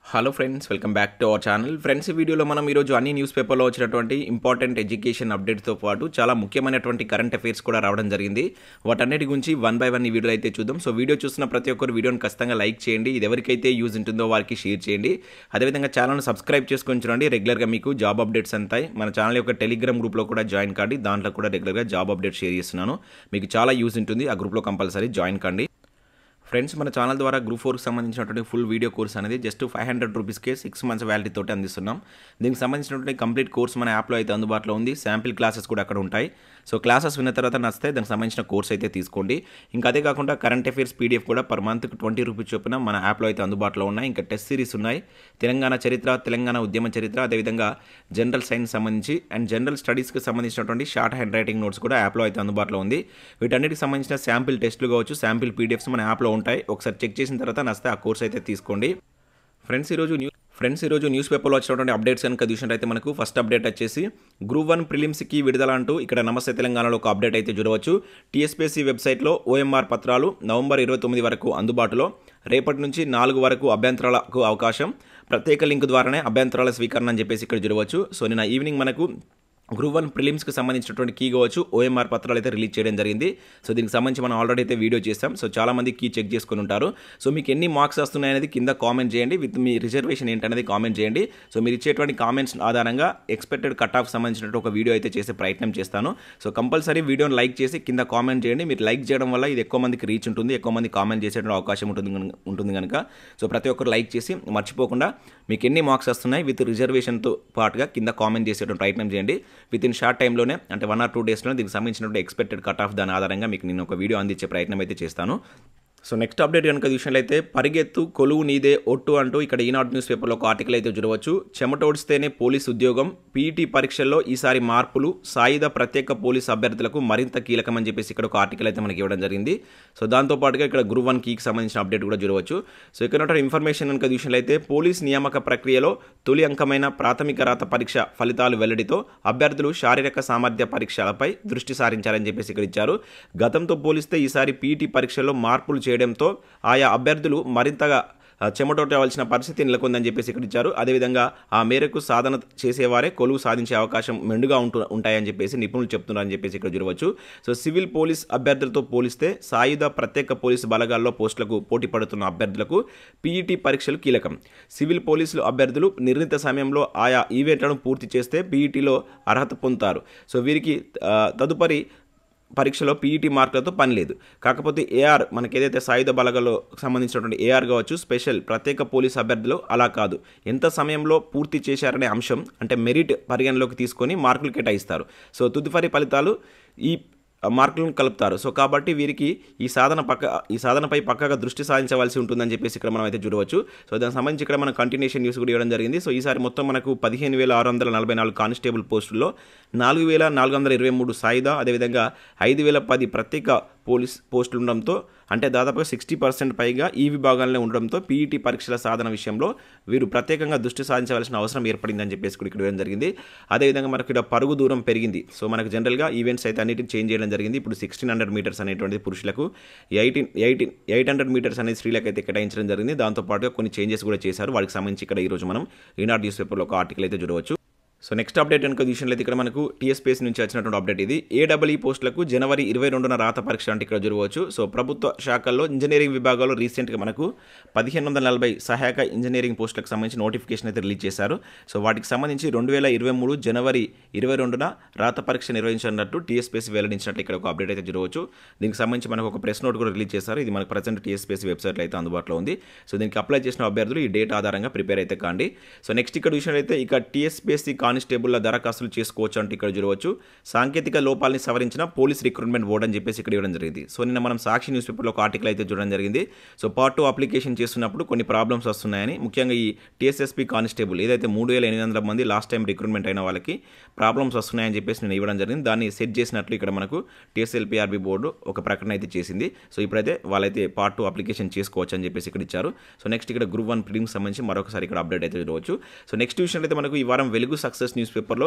hello friends welcome back to our channel friends ఈ వీడియోలో మనం ఈరోజు అన్ని న్యూస్ పేపర్లో వచ్చినటువంటి ఇంపార్టెంట్ ఎడ్యుకేషన్ అప్డేట్స్తో పాటు చాలా ముఖ్యమైనటువంటి కరెంట్ అఫైర్స్ కూడా రావడం జరిగింది వాటన్నిటి గురించి వన్ బై వన్ ఈ వీడియోలో అయితే చూద్దాం సో వీడియో చూస్తున్న ప్రతి ఒక్కరు వీడియోని ఖచ్చితంగా లైక్ చేయండి ఇది ఎవరికైతే యూజ్ ఉంటుందో వారికి షేర్ చేయండి అదేవిధంగా ఛానల్ని సబ్స్క్రైబ్ చేసుకొని చూడండి రెగ్యులర్గా మీకు జాబ్ అప్డేట్స్ అంతాయి మన ఛానల్ యొక్క టెలిగ్రామ్ గ్రూప్లో కూడా జాయిన్ కాండి దాంట్లో కూడా రెగ్యులర్గా జాబ్ అప్డేట్ షేర్ చేస్తున్నాను మీకు చాలా యూజ్ ఉంటుంది ఆ గ్రూప్లో కంపల్సరీ జాయిన్ కండి ఫ్రెండ్స్ మన ఛానల్ ద్వారా గ్రూప్ ఫోర్కి సంబంధించినటువంటి ఫుల్ వీడియో కోర్స్ అనేది జస్ట్ ఫైవ్ హండ్రెడ్ రూపీస్కే సిక్స్ మంత్స్ వ్యాలిటీ తోటి అందిస్తున్నాం దీనికి సంబంధించినటువంటి కంప్లీట్ కోర్స్ మన యాప్లో అయితే అందుబాటులో ఉంది శాంపిల్ క్లాసెస్ కూడా అక్కడ ఉంటాయి సో క్లాసెస్ విన్న తర్వాత నచ్చితే దానికి సంబంధించిన కోర్స్ అయితే తీసుకోండి ఇంకా అదే కాకుండా కరెంట్ అఫైర్స్ పీడిఎఫ్ కూడా పర్ మంత్కి ట్వంటీ రూపీస్ చొప్పున మన యాప్లో అయితే అందుబాటులో ఉన్నాయి ఇంకా టెస్ట్ సిరీస్ ఉన్నాయి తెలంగాణ చరిత్ర తెలంగాణ ఉద్యమ చరిత్ర అదేవిధంగా జనరల్ సైన్స్ సంబంధించి అండ్ జనరల్ స్టడీస్కి సంబంధించినటువంటి షార్ట్ హ్యాండ్ రైటింగ్ నోట్స్ కూడా యాప్లో అయితే అందుబాటులో ఉంది వీటన్నిటికి సంబంధించిన శాంపిల్ టెస్టులు కావచ్చు శాంపిల్ పీడిఎఫ్స్ మన యాప్లో ఉంటాయి ఒకసారి చెక్ చేసిన తర్వాత నచ్చితే ఆ కోర్స్ అయితే తీసుకోండి ఫ్రెండ్స్ ఈరోజు న్యూ ఫ్రెండ్స్ ఈరోజు న్యూస్ పేపర్లో వచ్చినటువంటి అప్డేట్స్ కనుక చూసినట్టయితే మనకు ఫస్ట్ అప్డేట్ వచ్చేసి గ్రూప్ వన్ ప్రిలిమ్స్కి విడుదల అంటూ ఇక్కడ నమస్తే తెలంగాణలో ఒక అప్డేట్ అయితే చూడవచ్చు టీఎస్పీఎస్సీ వెబ్సైట్లో ఓఎంఆర్ పత్రాలు నవంబర్ ఇరవై తొమ్మిది వరకు అందుబాటులో రేపటి నుంచి నాలుగు వరకు అభ్యంతరాలకు అవకాశం ప్రత్యేక లింక్ ద్వారానే అభ్యంతరాల స్వీకరణ అని చెప్పేసి ఇక్కడ చూడవచ్చు సో నిన్న ఈవినింగ్ మనకు గ్రూప్ వన్ ప్రిలిమ్స్కి సంబంధించినటువంటి కీ కావచ్చు ఓఎంఆర్ పత్రాలు అయితే రిలీజ్ చేయడం జరిగింది సో దీనికి సంబంధించి మనం ఆల్రెడీ అయితే వీడియో చేస్తాం సో చాలా మంది కీ చెక్ చేసుకుని ఉంటారు సో మీకు ఎన్ని మార్క్స్ వస్తున్నాయి అనేది కింద కామెంట్ చేయండి విత్ మీ రిజర్వేషన్ ఏంటనేది కామెంట్ చేయండి సో మీరు ఇచ్చేటువంటి కామెంట్స్ ఆధారంగా ఎక్స్పెక్టెడ్ కట్ ఆఫ్ సంబంధించినట్టు ఒక వీడియో అయితే చేసే ప్రయత్నం చేస్తాను సో కంపల్సరీ వీడియోని లైక్ చేసి కింద కామెంట్ చేయండి మీరు లైక్ చేయడం వల్ల ఇది ఎక్కువ మందికి రీచ్ ఉంటుంది ఎక్కువ మంది కామెంట్ చేసేటువంటి అవకాశం ఉంటుంది గనుక- ఉంటుంది కనుక సో ప్రతి ఒక్కరు లైక్ చేసి మర్చిపోకుండా మీకు ఎన్ని మార్క్స్ వస్తున్నాయి విత్ రిజర్వేషన్తో పాటుగా కింద కామెంట్ చేసేటువంటి ప్రయత్నం చేయండి విత్ ఇన్ షార్ట్ టైంలోనే అంటే వన్ ఆర్ టూ డేస్లోనే దీనికి సంబంధించినటువంటి ఎక్స్పెక్టెడ్ కట్ ఆఫ్ దాని ఆధారంగా మీకు నేను ఒక వీడియో అందించే ప్రయత్నం అయితే చేస్తాను సో నెక్స్ట్ అప్డేట్ కనుక చూసినట్లయితే పరిగెత్తు కొలువు నీదే ఒట్టు అంటూ ఇక్కడ ఈనాడు న్యూస్ పేపర్లో ఒక ఆర్టికల్ అయితే చూడవచ్చు చెమటోడిస్తేనే పోలీస్ ఉద్యోగం పీఈటీ పరీక్షల్లో ఈసారి మార్పులు సాయుధ ప్రత్యేక పోలీస్ అభ్యర్థులకు మరింత కీలకం అని చెప్పేసి ఇక్కడ ఒక ఆర్టికల్ అయితే మనకి ఇవ్వడం జరిగింది సో దాంతో పాటుగా ఇక్కడ గ్రూప్ వన్ కీకి సంబంధించిన అప్డేట్ కూడా చూడవచ్చు సో ఇక్కడ ఉన్న ఇన్ఫర్మేషన్ కనుక చూసినట్లయితే పోలీస్ నియామక ప్రక్రియలో తొలి అంకమైన ప్రాథమిక రాత పరీక్ష ఫలితాలు వెల్లడితో అభ్యర్థులు శారీరక సామర్థ్య పరీక్షలపై దృష్టి సారించారని చెప్పేసి ఇక్కడ ఇచ్చారు గతంతో పోలిస్తే ఈసారి పీఈటీ పరీక్షల్లో మార్పులు చేయడంతో ఆయా అభ్యర్థులు మరింతగా ఆ, చెమటోటవలసిన పరిస్థితి నెలకొందని చెప్పేసి ఇక్కడ ఇచ్చారు అదేవిధంగా ఆ మేరకు సాధన చేసేవారే కొలువు సాధించే అవకాశం మెండుగా ఉంటు ఉంటాయని చెప్పేసి నిపుణులు చెప్తున్నారని చెప్పేసి ఇక్కడ చూడవచ్చు సో సివిల్ పోలీస్ అభ్యర్థులతో పోలిస్తే సాయుధ ప్రత్యేక పోలీసు బలగాల్లో పోస్టులకు పోటీ పడుతున్న అభ్యర్థులకు పీఈటీ పరీక్షలు కీలకం సివిల్ పోలీసులు అభ్యర్థులు నిర్ణీత సమయంలో ఆయా ఈవెంట్లను పూర్తి చేస్తే పీఈటీలో అర్హత పొందుతారు సో వీరికి ఆ, తదుపరి పరీక్షలో పీఈటీ మార్కులతో పని లేదు కాకపోతే ఏఆర్ మనకి ఏదైతే సాయుధ బలగలో సంబంధించినటువంటి ఏఆర్ కావచ్చు స్పెషల్ ప్రత్యేక పోలీస్ అభ్యర్థులు అలా కాదు ఎంత సమయంలో పూర్తి చేశారనే అంశం అంటే మెరిట్ పరిగణలోకి తీసుకొని మార్కులు కేటాయిస్తారు సో తుదిఫరి ఫలితాలు ఈ మార్కులను కలుపుతారు సో కాబట్టి వీరికి ఈ సాధన పక్క ఈ సాధనపై పక్కగా దృష్టి సాధించవలసి ఉంటుందని చెప్పేసి ఇక్కడ మనం అయితే చూడవచ్చు సో దానికి సంబంధించి ఇక్కడ మన కంటిన్యూషన్ న్యూస్ కూడా ఇవ్వడం జరిగింది సో ఈసారి మొత్తం మనకు పదిహేను వేల ఆరు వందల నలభై నాలుగు కానిస్టేబుల్ పోస్టుల్లో నాలుగు వేల నాలుగు వందల ఇరవై మూడు సాయుధ అదేవిధంగా ఐదు వేల పది ప్రత్యేక పోలీస్ పోస్టులు ఉండడంతో అంటే దాదాపుగా సిక్స్టీ పర్సెంట్ పైగా ఈ విభాగాల్లో ఉండడంతో పీఈటీ పరీక్షల సాధన విషయంలో వీరు ప్రత్యేకంగా దృష్టి సాధించవలసిన అవసరం ఏర్పడిందని చెప్పేసి కూడా ఇక్కడ ఇవ్వడం జరిగింది అదేవిధంగా మనకు ఇక్కడ పరుగు దూరం పెరిగింది సో మనకు జనరల్గా ఈవెంట్స్ అయితే అన్నిటిని చేంజ్ చేయడం జరిగింది ఇప్పుడు సిక్స్టీన్ హండ్రెడ్ మీటర్స్ అనేటువంటిది పురుషులకు eighteen eighteen eight hundred metres అనేది స్త్రీలకు అయితే కేటాయించడం జరిగింది దాంతోపాటుగా కొన్ని చేంజెస్ కూడా చేశారు వాటికి సంబంధించి ఇక్కడ ఈరోజు మనం ఈనాడు న్యూస్ పేపర్లో ఒక ఆర్టికల్ అయితే చూడవచ్చు సో నెక్స్ట్ అప్డేట్ కనుక చూసినట్లయితే ఇక్కడ మనకు టీఎస్పీఎస్ నుంచి వచ్చినటువంటి అప్డేట్ ఇది ఏడబ్ల్యూ పోస్టులకు జనవరి ఇరవై రెండున రాత పరీక్ష అంటే ఇక్కడ చూడవచ్చు సో ప్రభుత్వ శాఖల్లో ఇంజనీరింగ్ విభాగాల్లో రీసెంట్గా మనకు పదిహేను వందల నలభై సహాయక ఇంజనీరింగ్ పోస్టులకు సంబంధించి నోటిఫికేషన్ అయితే రిలీజ్ చేశారు సో వాటికి సంబంధించి రెండు వేల ఇరవై మూడు జనవరి ఇరవై రెండున రాత పరీక్ష నిర్వహించినట్టు టీఎస్పీఎస్ వెల్లడించినట్టు ఇక్కడ ఒక అప్డేట్ అయితే చూడవచ్చు దీనికి సంబంధించి మనకు ఒక ప్రెస్ నోట్ కూడా రిలీజ్ చేశారు ఇది మనకు ప్రజెంట్ టీఎస్పీఎస్ వెబ్సైట్లో అయితే అందుబాటులో ఉంది సో దీనికి అప్లై చేసిన అభ్యర్థులు ఈ డేట్ ఆధారంగా ప్రిపేర్ అయితే కాండి సో నెక్స్ట్ ఇక్కడ చూసినట్లయితే ఇక టీఎస్పీఎస్సీ కానిస్టేబుల్ల దరఖాస్తులు చేసుకోవచ్చు అంటే ఇక్కడ చూడవచ్చు సాంకేతిక లోపాలని సవరించిన పోలీస్ రిక్రూట్మెంట్ బోర్డు అని చెప్పేసి ఇక్కడ ఇవ్వడం జరిగింది సో నిన్న మనం సాక్షి న్యూస్ పేపర్లో ఒక ఆర్టికల్ అయితే చూడడం జరిగింది సో పార్ట్ టూ అప్లికేషన్ చేస్తున్నప్పుడు కొన్ని ప్రాబ్లమ్స్ వస్తున్నాయని ముఖ్యంగా ఈ టీఎస్ఎస్పీ కానిస్టేబుల్ ఏదైతే మూడు వేల ఎనిమిది వందల మంది లాస్ట్ టైం రిక్రూట్మెంట్ అయిన వాళ్ళకి ప్రాబ్లమ్స్ వస్తున్నాయని చెప్పేసి నేను ఇవ్వడం జరిగింది దాన్ని సెట్ చేసినట్లు ఇక్కడ మనకు టీఎస్ఎల్పిఆర్బి బోర్డు ఒక ప్రకటన అయితే చేసింది సో ఇప్పుడైతే వాళ్ళైతే పార్ట్ టూ అప్లికేషన్ చేసుకోవచ్చు అని చెప్పేసి ఇక్కడ ఇచ్చారు సో నెక్స్ట్ ఇక్కడ గ్రూప్ వన్ ప్రిలిమ్స్ సంబంధించి మరొకసారి ఇక్కడ అప్డేట్ అయితే చూడవచ్చు సో నెక్స్ట్ విషయం అయితే మనకు ఈ వారం వెలుగు సక్సెస్ న్యూస్ పేపర్లో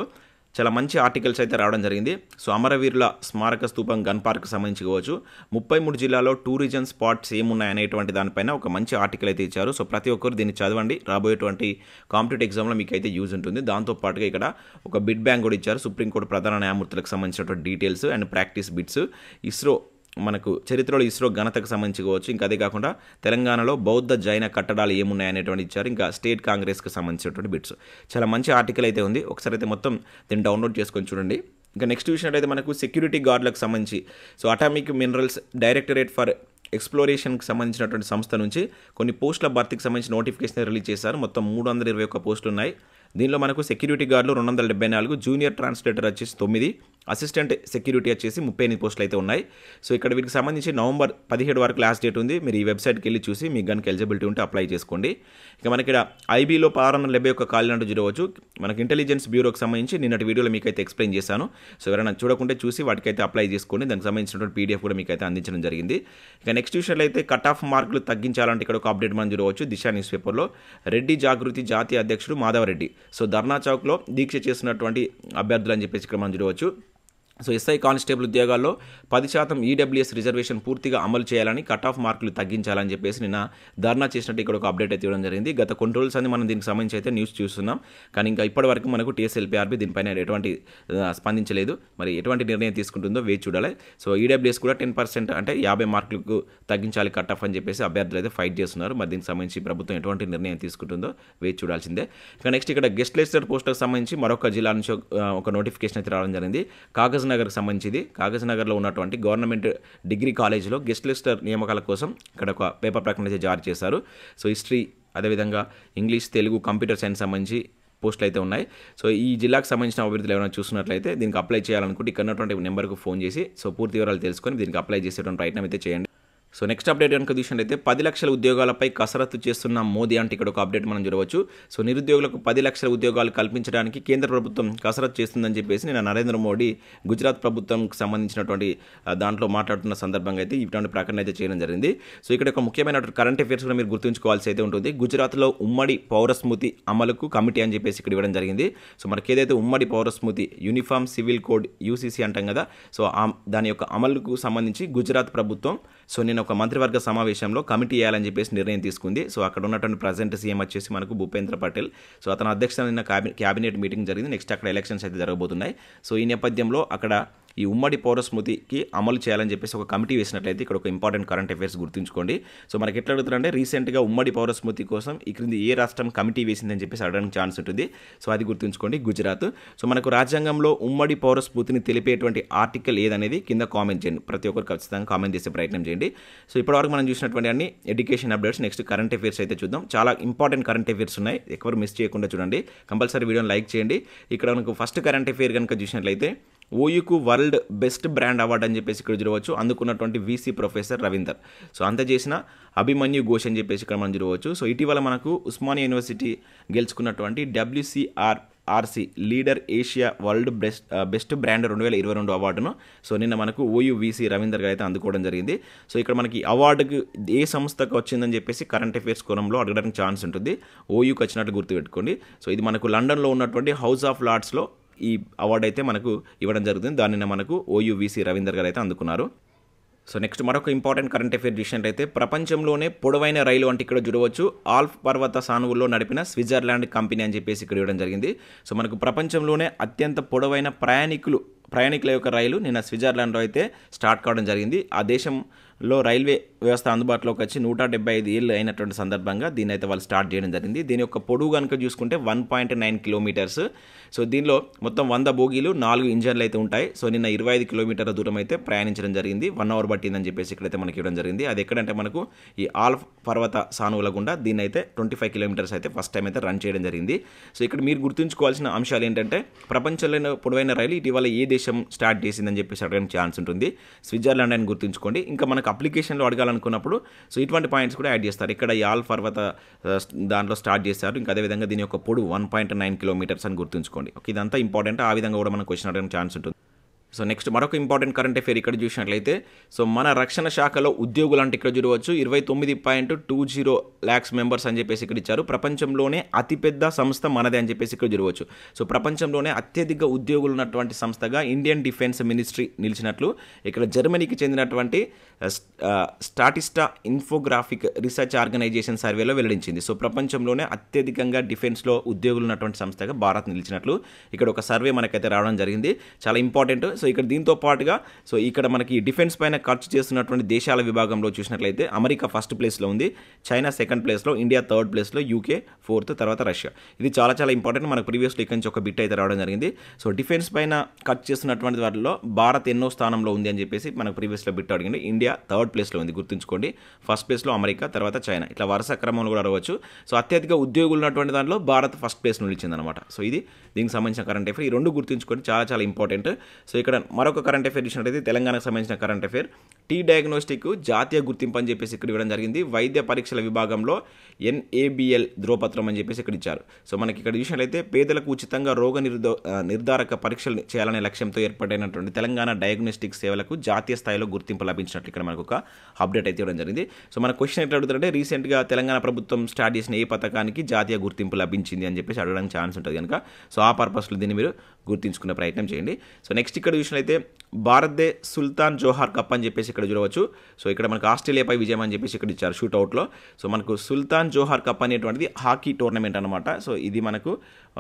చాలా మంచి ఆర్టికల్స్ అయితే రావడం జరిగింది సో అమరవీరుల స్మారక స్తూపం గన్ పార్క్ సంబంధించి కావచ్చు ముప్పై మూడు జిల్లాలో టూరిజం స్పాట్స్ ఏమున్నాయి అనేటువంటి దానిపైన ఒక మంచి ఆర్టికల్ అయితే ఇచ్చారు సో ప్రతి ఒక్కరు దీన్ని చదవండి రాబోయేటువంటి కాంపిటేటివ్ ఎగ్జామ్లో మీకు అయితే యూజ్ ఉంటుంది దాంతో పాటుగా ఇక్కడ ఒక బిడ్ బ్యాంక్ కూడా ఇచ్చారు సుప్రీంకోర్టు ప్రధాన న్యాయమూర్తులకు సంబంధించినటువంటి details and practice bits ISRO మనకు చరిత్రలో ఇస్రో ఘనతకు సంబంధించి కావచ్చు ఇంకా అదే కాకుండా తెలంగాణలో బౌద్ధ జైన కట్టడాలు ఏమున్నాయి అనేటువంటి ఇచ్చారు ఇంకా స్టేట్ కాంగ్రెస్కి సంబంధించినటువంటి బిట్స్ చాలా మంచి ఆర్టికల్ అయితే ఉంది ఒకసారి అయితే మొత్తం దీన్ని డౌన్లోడ్ చేసుకొని చూడండి ఇంకా నెక్స్ట్ చూసినట్టయితే మనకు సెక్యూరిటీ గార్డులకు సంబంధించి so atomic minerals directorate for ఎక్స్ప్లోరేషన్కి సంబంధించినటువంటి సంస్థ నుంచి కొన్ని పోస్టుల భర్తీకి సంబంధించి నోటిఫికేషన్ రిలీజ్ చేశారు మొత్తం మూడు వందల ఇరవై ఒక్క పోస్టులు ఉన్నాయి దీనిలో మనకు సెక్యూరిటీ గార్డులు రెండు వందల డెబ్బై నాలుగు జూనియర్ ట్రాన్స్లేటర్ వచ్చేసి తొమ్మిది అసిస్టెంట్ సెక్యూరిటీ వచ్చేసి ముప్పై ఎనిమిది పోస్టులు అయితే ఉన్నాయి సో ఇక్కడ వీటికి సంబంధించి నవంబర్ పదిహేడు వరకు లాస్ట్ డేట్ ఉంది మీరు ఈ వెబ్సైట్కి వెళ్ళి చూసి మీకు కనుక ఎలిజిబిలిటీ ఉంటే అప్లై చేసుకోండి ఇక మనకి ఇక్కడ ఐబీలో పదహారు వందల డెబ్బై ఒక్క ఖాళీ అంటూ చూడవచ్చు మనకి ఇంటెలిజెన్స్ బ్యూరోకి సంబంధించి నిన్నటి వీడియోలో మీకు అయితే ఎక్స్ప్లెయిన్ చేశాను సో ఎవరైనా చూడకుంటే చూసి వాటికైతే అప్లై చేసుకోండి దానికి సంబంధించినటువంటి పీడిఎఫ్ కూడా మీకు అయితే అందించడం జరిగింది ఇక నెక్స్ట్ విషయంలో అయితే కట్ ఆఫ్ మార్కులు తగ్గించాలంటే ఇక్కడ ఒక అప్డేట్ మనం చూడవచ్చు దిశ న్యూస్ పేపర్లో రెడ్డి జాగృతి జాతీయ అధ్యక్షుడు మాధవరెడ్డి సో ధర్నా చౌక్లో దీక్ష చేస్తున్నటువంటి అభ్యర్థులు అని చెప్పేసి ఇక్కడ మనం చూడవచ్చు సో ఎస్ఐ కానిస్టేబుల్ ఉద్యోగాల్లో పది శాతం ఈడబ్ల్యూఎస్ రిజర్వేషన్ పూర్తిగా అమలు చేయాలని కట్ ఆఫ్ మార్కులు తగ్గించాలని చెప్పేసి నిన్న ధర్నా చేసినట్టు ఇక్కడ ఒక అప్డేట్ అయితే ఇవ్వడం జరిగింది గత కొన్ని రోజులు అని మనం దీనికి సంబంధించి అయితే న్యూస్ చూస్తున్నాం కానీ ఇంకా ఇప్పటి వరకు మనకు టీఎస్ఎల్పీఆర్బీ దీనిపైన ఎటువంటి ఆ, స్పందించలేదు మరి ఎటువంటి నిర్ణయం తీసుకుంటుందో వేచి చూడాలి సో ఈడబ్ల్యూఎస్ కూడా టెన్ పర్సెంట్ అంటే యాభై మార్కులకు తగ్గించాలి కట్ ఆఫ్ అని చెప్పేసి అభ్యర్థులు అయితే ఫైట్ చేస్తున్నారు మరి దీనికి సంబంధించి ప్రభుత్వం ఎటువంటి నిర్ణయం తీసుకుంటుందో వేచి చూడాల్సిందే ఇక నెక్స్ట్ ఇక్కడ గెస్ట్ లెస్టర్ పోస్టులకు సంబంధించి మరొక జిల్లా నుంచి ఒక- ఆ, ఒక నోటిఫికేషన్ అయితే రావడం జరిగింది కాగజ్ నగర్కి సంబంధించి కాగజ్ నగర్లో ఉన్నటువంటి గవర్నమెంట్ డిగ్రీ కాలేజీలో గెస్ట్ లెస్టర్ నియామకాల కోసం ఇక్కడ ఒక పేపర్ ప్రకటన అయితే జారీ చేశారు సో హిస్టరీ అదేవిధంగా ఇంగ్లీష్ తెలుగు కంప్యూటర్ సైన్స్ సంబంధించి పోస్టులు అయితే ఉన్నాయి సో ఈ జిల్లాకు సంబంధించిన అభివృద్ధులు ఏమైనా చూస్తున్నట్లయితే దీనికి అప్లై చేయాలనుకుంటే ఇక్కడ ఉన్నటువంటి నెంబర్కు ఫోన్ చేసి సో పూర్తి వివరాలు తెలుసుకొని దీనికి అప్లై చేసేటువంటి ప్రయత్నం అయితే చేయండి సో నెక్స్ట్ అప్డేట్ కనుక చూసినట్లయితే పది లక్షల ఉద్యోగాలపై కసరత్తు చేస్తున్న మోదీ అంటే ఇక్కడ ఒక అప్డేట్ మనం చూడవచ్చు సో నిరుద్యోగులకు పది లక్షల ఉద్యోగాలు కల్పించడానికి కేంద్ర ప్రభుత్వం కసరత్తు చేస్తుందని చెప్పేసి నేను నరేంద్ర మోడీ గుజరాత్ ప్రభుత్వంకి సంబంధించినటువంటి ఆ, దాంట్లో మాట్లాడుతున్న సందర్భంగా అయితే ఇటువంటి ప్రకటన అయితే చేయడం జరిగింది సో ఇక్కడ ఒక ముఖ్యమైన కరెంట్ అఫేర్స్ కూడా మీరు గుర్తుంచుకోవాల్సి అయితే ఉంటుంది గుజరాత్లో ఉమ్మడి పౌరస్మృతి అమలుకు కమిటీ అని చెప్పేసి ఇక్కడ ఇవ్వడం జరిగింది సో మనకి ఏదైతే ఉమ్మడి పౌరస్మృతి యూనిఫామ్ సివిల్ కోడ్ యూసీసీ అంటాం కదా సో ఆ- దాని యొక్క అమలుకు సంబంధించి గుజరాత్ ప్రభుత్వం సో నేను ఒక మంత్రివర్గ సమావేశంలో కమిటీ వేయాలని చెప్పేసి నిర్ణయం తీసుకుంది సో అక్కడ ఉన్నటువంటి ప్రజెంట్ సీఎం వచ్చేసి మనకు భూపేంద్ర పటేల్ సో అతని అధ్యక్షతన నిన్న క్యాబి క్యాబినెట్ మీటింగ్ జరిగింది నెక్స్ట్ అక్కడ ఎలక్షన్స్ అయితే జరగబోతున్నాయి సో ఈ నేపథ్యంలో అక్కడ ఈ ఉమ్మడి పౌరస్మృతికి అమలు చేయాలని చెప్పేసి ఒక కమిటీ వేసినట్లయితే ఇక్కడ ఒక ఇంపార్టెంట్ కరెంట్ అఫైర్స్ గుర్తుంచుకోండి సో మనకి ఎట్లా అడుగుతారంటే రీసెంట్గా ఉమ్మడి పౌరస్మృతి కోసం ఈ క్రింది ఏ రాష్ట్రం కమిటీ వేసిందని చెప్పేసి అడగడానికి ఛాన్స్ ఉంటుంది సో అది గుర్తుంచుకోండి గుజరాత్ సో మనకు రాజ్యాంగంలో ఉమ్మడి పౌరస్మృతిని తెలిపేటువంటి ఆర్టికల్ ఏదనేది కింద కామెంట్ చేయండి ప్రతి ఒక్కరు ఖచ్చితంగా కామెంట్ చేసే ప్రయత్నం చేయండి సో ఇప్పటివరకు మనం చూసినటువంటి అన్ని education updates next current affairs అయితే చూద్దాం చాలా ఇంపార్టెంట్ కరెంట్ అఫైర్స్ ఉన్నాయి ఎవరు మిస్ చేయకుండా చూడండి కంపల్సరీ వీడియోని లైక్ చేయండి ఇక్కడ మనకు ఫస్ట్ కరెంట్ అఫైర్ కనుక చూసినట్లయితే ఓయుకు వరల్డ్ బెస్ట్ బ్రాండ్ అవార్డు అని చెప్పేసి ఇక్కడ చూడవచ్చు అందుకున్నటువంటి వీసీ ప్రొఫెసర్ రవీందర్ సో అంత చేసిన అభిమన్యు ఘోష్ అని చెప్పేసి ఇక్కడ మనం చూడవచ్చు సో ఇటీవల మనకు ఉస్మానియా యూనివర్సిటీ గెలుచుకున్నటువంటి WCR RC leader Asia world best best brand రెండు వేల ఇరవై రెండు అవార్డును సో నిన్న మనకు ఓయూ వీసీ రవీందర్ గారు అయితే అందుకోవడం జరిగింది సో ఇక్కడ మనకి అవార్డుకి ఏ సంస్థకు వచ్చిందని చెప్పేసి కరెంట్ అఫైర్స్ కోణంలో అడగడానికి ఛాన్స్ ఉంటుంది ఓయూకి వచ్చినట్టు గుర్తుపెట్టుకోండి సో ఇది మనకు లండన్లో ఉన్నటువంటి హౌస్ ఆఫ్ లార్డ్స్లో ఈ అవార్డు అయితే మనకు ఇవ్వడం జరుగుతుంది దానిని మనకు ఓయూ వీసీ రవీందర్ గారు అయితే అందుకున్నారు సో నెక్స్ట్ మరొక ఇంపార్టెంట్ కరెంట్ అఫేర్ చూసినట్టయితే ప్రపంచంలోనే పొడవైన రైలు అంటే ఇక్కడ చూడవచ్చు ఆల్ఫ్ పర్వత సానువుల్లో నడిపిన స్విట్జర్లాండ్ కంపెనీ అని చెప్పేసి ఇక్కడ ఇవ్వడం జరిగింది సో మనకు ప్రపంచంలోనే అత్యంత పొడవైన ప్రయాణికులు ప్రయాణికుల యొక్క రైలు నిన్న స్విట్జర్లాండ్లో అయితే స్టార్ట్ కావడం జరిగింది ఆ దేశంలో రైల్వే వ్యవస్థ అందుబాటులోకి వచ్చి నూట డెబ్బై ఐదు ఏళ్ళు అయినటువంటి సందర్భంగా దీన్ని అయితే వాళ్ళు స్టార్ట్ చేయడం జరిగింది దీని యొక్క పొడవు కనుక చూసుకుంటే one point nine kilometres so దీనిలో మొత్తం వంద బోగీలు నాలుగు ఇంజన్లు అయితే ఉంటాయి సో నిన్న ఇరవై ఐదు కిలోమీటర్ల దూరం అయితే ప్రయాణించడం జరిగింది వన్ అవర్ పట్టిందని చెప్పేసి ఇక్కడైతే మనకి ఇవ్వడం జరిగింది అది ఎక్కడంటే మనకు ఈ ఆల్ఫ్ పర్వత సానువుల గుండా దీన్ని అయితే ట్వంటీ ఫైవ్ కిలోమీటర్స్ అయితే ఫస్ట్ టైం అయితే రన్ చేయడం జరిగింది సో ఇక్కడ మీరు గుర్తుంచుకోవాల్సిన అంశాలు ఏంటంటే ప్రపంచంలో పొడవైన రైలు ఇటీవల ఏ దేశం స్టార్ట్ చేసిందని చెప్పేసి అడగడానికి ఛాన్స్ ఉంటుంది స్విట్జర్లాండ్ అని గుర్తుంచుకోండి ఇంకా మనకు అప్లికేషన్లో అడగాలనుకున్నప్పుడు సో ఇటువంటి పాయింట్స్ కూడా యాడ్ చేస్తారు ఇక్కడ ఈ ఆల్ పర్వత ఆ, దాంట్లో స్టార్ట్ చేస్తారు ఇంకా అదేవిధంగా దీని యొక్క పొడవు వన్ పాయింట్ నైన్ కిలోమీటర్స్ అని గుర్తుంచుకోండి ఓకే ఇదంతా ఇంపార్టెంట్ ఆ విధంగా కూడా మనం క్వశ్చన్ అడగడానికి ఛాన్స్ ఉంటుంది సో నెక్స్ట్ మరొక ఇంపార్టెంట్ కరెంట్ అఫేర్ ఇక్కడ చూసినట్లయితే సో మన రక్షణ శాఖలో ఉద్యోగులు అంటే ఇక్కడ చూడవచ్చు ఇరవై తొమ్మిది point two zero lakhs members అని చెప్పేసి ఇక్కడ ఇచ్చారు ప్రపంచంలోనే అతిపెద్ద సంస్థ మనదే అని చెప్పేసి ఇక్కడ చూడవచ్చు సో ప్రపంచంలోనే అత్యధిక ఉద్యోగులు ఉన్నటువంటి సంస్థగా ఇండియన్ డిఫెన్స్ మినిస్ట్రీ నిలిచినట్లు ఇక్కడ జర్మనీకి చెందినటువంటి స్టాటిస్టా ఇన్ఫోగ్రాఫిక్ రీసెర్చ్ ఆర్గనైజేషన్ సర్వేలో వెల్లడించింది సో ప్రపంచంలోనే అత్యధికంగా డిఫెన్స్లో ఉద్యోగులు ఉన్నటువంటి సంస్థగా భారత్ నిలిచినట్లు ఇక్కడ ఒక సర్వే మనకైతే రావడం జరిగింది చాలా ఇంపార్టెంట్ సో ఇక్కడ దీంతో పాటుగా సో ఇక్కడ మనకి డిఫెన్స్ పైన ఖర్చు చేస్తున్నటువంటి దేశాల విభాగంలో చూసినట్లయితే అమెరికా ఫస్ట్ ప్లేస్లో ఉంది చైనా సెకండ్ ప్లేస్లో ఇండియా థర్డ్ ప్లేస్లో యూకే ఫోర్త్ తర్వాత రష్యా ఇది చాలా చాలా ఇంపార్టెంట్ మనకు ప్రీవియస్లో ఇక్కడి నుంచి ఒక బిట్ అయితే రావడం జరిగింది సో డిఫెన్స్ పైన ఖర్చు చేస్తున్నటువంటి వాటిలో భారత్ ఎన్నో స్థానంలో ఉంది అని చెప్పేసి మనకు ప్రీవియస్లో బిట్ అడిగింది ఇండియా థర్డ్ ప్లేస్లో ఉంది గుర్తుంచుకోండి ఫస్ట్ ప్లేస్లో అమెరికా తర్వాత చైనా ఇట్లా వరుస క్రమంలో కూడా అడగవచ్చు సో అత్యధిక ఉద్యోగులు ఉన్నటువంటి దాంట్లో భారత్ ఫస్ట్ ప్లేస్ నిలిచిందనమాట సో ఇది దీనికి సంబంధించిన కరెంట్ అఫేర్ ఈ రెండు గుర్తుంచుకొని చాలా చాలా ఇంపార్టెంట్ సో ఇక్కడ మరొక కరెంట్ అఫేర్ ఇచ్చినట్టయితే తెలంగాణకు సంబంధించిన కరెంట్ అఫేర్ టీ డయాగ్నోస్టిక్ జాతీయ గుర్తింపు అని చెప్పేసి ఇక్కడ ఇవ్వడం జరిగింది వైద్య పరీక్షల విభాగంలో ఎన్ఏబిఎల్ ధ్రువపత్రం అని చెప్పేసి ఇక్కడ ఇచ్చారు సో మనకి ఇక్కడ చూసినట్లయితే పేదలకు ఉచితంగా రోగ నిర్దో నిర్ధారక పరీక్షలు చేయాలనే లక్ష్యంతో ఏర్పాటైనటువంటి తెలంగాణ డయాగ్నోస్టిక్ సేవలకు జాతీయ స్థాయిలో గుర్తింపు లభించినట్లు ఇక్కడ మనకు ఒక అప్డేట్ అయితే ఇవ్వడం జరిగింది సో మన క్వశ్చన్ ఎట్లా అడుగుతారంటే రీసెంట్గా తెలంగాణ ప్రభుత్వం స్టార్ట్ చేసిన ఏ పథకానికి జాతీయ గుర్తింపు లభించింది అని చెప్పేసి అడగడానికి ఛాన్స్ ఉంటుంది కనుక సో ఆ పర్పస్లో దీన్ని మీరు గుర్తించుకునే ప్రయత్నం చేయండి సో నెక్స్ట్ ఇక్కడ చూసినట్లయితే భారత్దే సుల్తాన్ జోహార్ కప్ అని చెప్పేసి ఇక్కడ చూడవచ్చు సో ఇక్కడ మనకు ఆస్ట్రేలియాపై విజయం అని చెప్పేసి ఇక్కడ ఇచ్చారు షూట్అవుట్లో సో మనకు సుల్తాన్ జోహార్ కప్ అనేటువంటిది హాకీ టోర్నమెంట్ అనమాట సో ఇది మనకు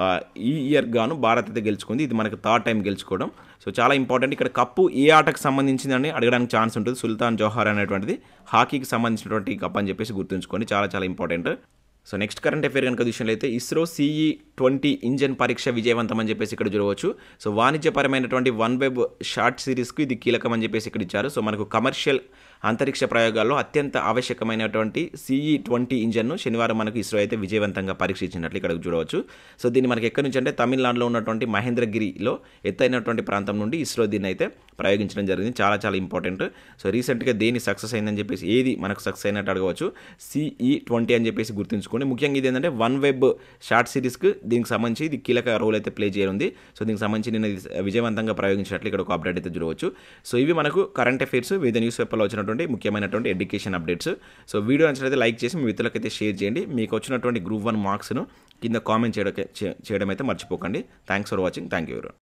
ఈ ఇయర్ గాను భారత్ అయితే గెలుచుకుంది ఇది మనకు థర్డ్ టైం గెలుచుకోవడం సో చాలా ఇంపార్టెంట్ ఇక్కడ కప్పు ఏ ఆటకు సంబంధించిందని అడగడానికి ఛాన్స్ ఉంటుంది సుల్తాన్ జోహార్ అనేటువంటిది హాకీకి సంబంధించినటువంటి కప్ అని చెప్పేసి గుర్తుంచుకోండి చాలా చాలా important so next current affair కనుక చూసినట్లయితే ఇస్రో సిఈ ట్వంటీ ఇంజన్ పరీక్ష విజయవంతం అని చెప్పేసి ఇక్కడ చూడవచ్చు సో వాణిజ్యపరమైనటువంటి వన్ వెబ్ షార్ట్ సిరీస్కు ఇది కీలకం అని చెప్పేసి ఇక్కడ ఇచ్చారు సో మనకు కమర్షియల్ అంతరిక్ష ప్రయోగాల్లో అత్యంత ఆవశ్యకమైనటువంటి సిఈ ట్వంటీ ఇంజన్ను శనివారం మనకు ఇస్రో అయితే విజయవంతంగా పరీక్షించినట్లు ఇక్కడ చూడవచ్చు సో దీన్ని మనకి ఎక్కడి నుంచి అంటే తమిళనాడులో ఉన్నటువంటి మహేంద్రగిరిలో ఎత్తైనటువంటి ప్రాంతం నుండి ఇస్రో దీన్ని అయితే ప్రయోగించడం జరిగింది చాలా చాలా ఇంపార్టెంట్ సో రీసెంట్గా దేని సక్సెస్ అయిందని చెప్పేసి ఏది మనకు సక్సెస్ అయినట్టు అడగవచ్చు సిఈ ట్వంటీ అని చెప్పేసి గుర్తుంచుకోండి ముఖ్యంగా ఇది ఏంటంటే వన్ వెబ్ షార్ట్ సిరీస్కి దీనికి సంబంధించి ఇది కీలక రోల్ అయితే ప్లే చేయనుంది సో దీనికి సంబంధించి నేను విజయవంతంగా ప్రయోగించినట్లు ఇక్కడ ఒక అప్డేట్ అయితే చూడవచ్చు సో ఇవి మనకు కరెంట్ అఫైర్స్ వివిధ న్యూస్ పేపర్లో వచ్చినటువంటి ముఖ్యమైనటువంటి ఎడ్యుకేషన్ అప్డేట్స్ సో వీడియో నచ్చినట్లయితే లైక్ చేసి మీ మిత్రులకైతే షేర్ చేయండి మీకు వచ్చినటువంటి గ్రూప్ వన్ మార్క్స్ను కింద కామెంట్ చేయడం చేయడం అయితే మర్చిపోకండి thanks for watching thank you